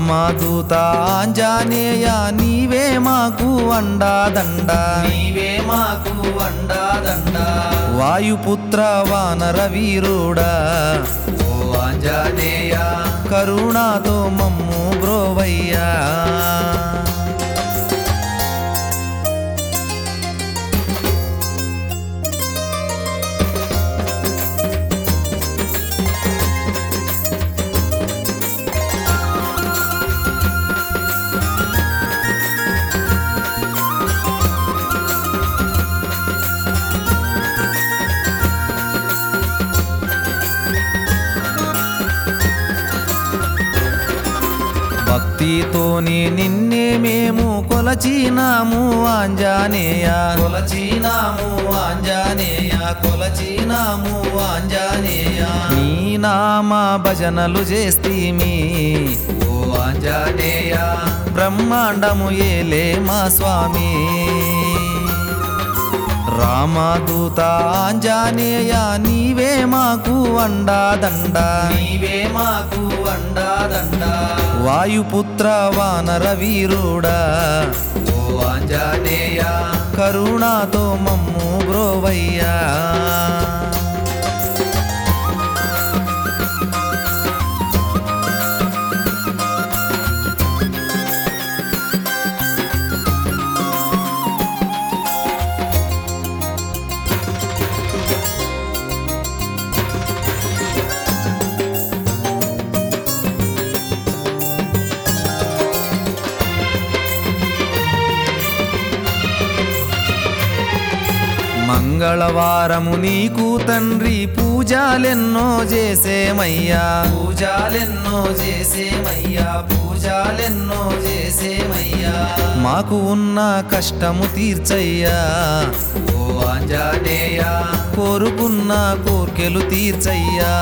రామదూత ఆంజనేయ నీవే మాకు అండాదండ నీవే మాకు అండాదండ వాయుపుత్ర వానర వీరుడా ఓ ఆంజనేయ కరుణాతో మమ్ము బ్రోవయ్యా భక్తితోని నిన్నే మేము కొలచినాము ఆంజనేయ కొలచినాము ఆంజనేయ కొలచినాము ఆంజనేయ నీ నామ భజనలు చేస్తీమి ఓ ఆంజనేయ బ్రహ్మాండము ఏలే మా స్వామి రామదూత ఆంజనేయ నీవే మాకు అండాదండ నీవే మాకు అండాదండ వాయుపుత్ర వానర వీరుడా ఓ ఆంజనేయ కరుణాతో మమ్ము బ్రోవయ్యా మంగళవారము నీకు తండ్రి పూజలెన్నో చేసేమయ్యా పూజాలెన్నో చేసేమయ్యా పూజాలెన్నో చేసేమయ్యా మాకు ఉన్న కష్టము తీర్చయ్యా ఓ ఆంజనేయ కోరుకున్న కోర్కెలు తీర్చయ్యా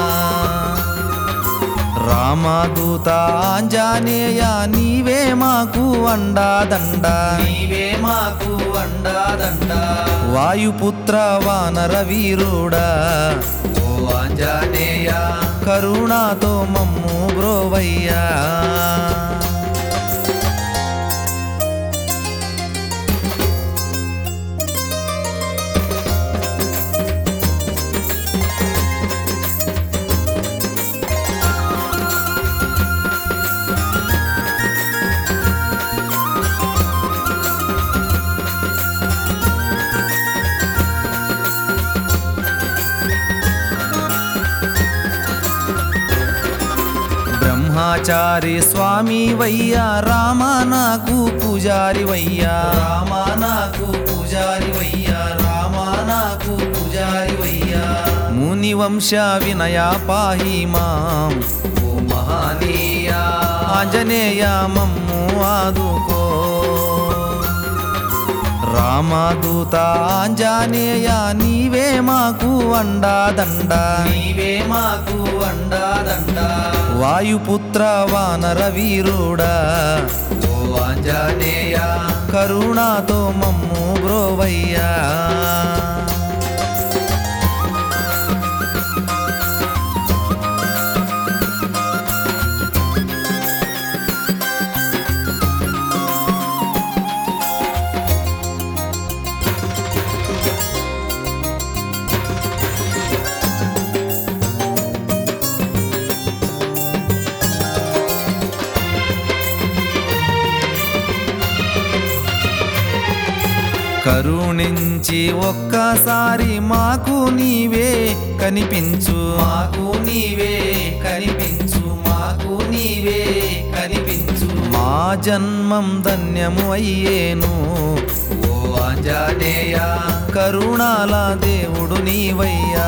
రామదూత ఆంజనేయ నీవే మాకు అండాదండ నీవే మాకు అండాదండ వాయుపుత్ర వానర వీరుడా ఓ ఆంజనేయ కరుణాతో మమ్ము బ్రోవయ్యా బ్రహ్మచారి స్వామి వయ్యా రామ నాకు పూజారి వయ్యా రామ నాకు పూజారి వయ్యా రామ నాకు పూజారి వయ్యా ముని వంశ వినయ పాహి మాం ఓ మహానీయ ఆంజనేయ మమ్ము ఆదుకో రామదూత ఆంజనేయ నీవే మాకు అండాదండ నీవే మాకు అండాదండ వాయుపుత్ర వానర వీరుడా ఓ ఆంజనేయ కరుణాతో మమ్ము బ్రోవయ్యా కరుణించి ఒక్కసారి మాకు నీవే కనిపించు మాకు నీవే కనిపించు మాకు నీవే కనిపించు మా జన్మం ధన్యము అయ్యేను ఓ ఆంజనేయ కరుణాల దేవుడు నీవయ్యా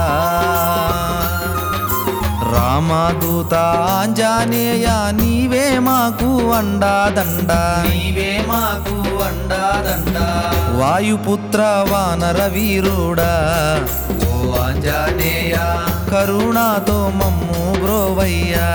రామదూత ఆంజనేయ నీవే మాకు అండాదండ నీవే మాకు అండాదండ వాయుపుత్ర వానర వీరుడా ఓ ఆంజనేయ కరుణాతో మమ్ము బ్రోవయ్యా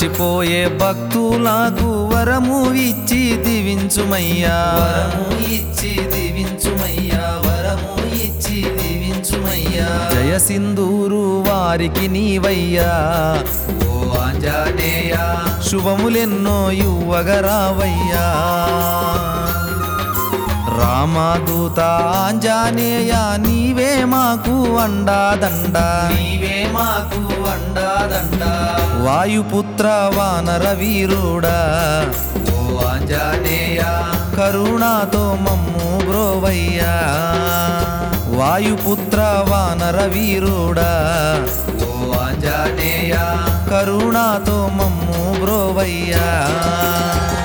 అలసిపోయే భక్తులకు వరము ఇచ్చి దివించుమయ్యా వరము ఇచ్చి దీవించుమయ్యా వరము ఇచ్చి దీవించుమయ్యా జయ సింధూరు వారికి నీవయ్యా ఓ ఆంజనేయ శుభములెన్నో యువగరావయ్యా రామదూత ఆంజనేయ నీవే మాకు అండాదండ నీవే మాకు అండాదండ వాయుపుత్ర వానర వీరుడా ఓ ఆంజనేయ కరుణాతో మమ్ము బ్రోవయ్యా వాయుపుత్ర వానర వీరుడా ఓ ఆంజనేయ కరుణాతో మమ్ము బ్రోవయ్యా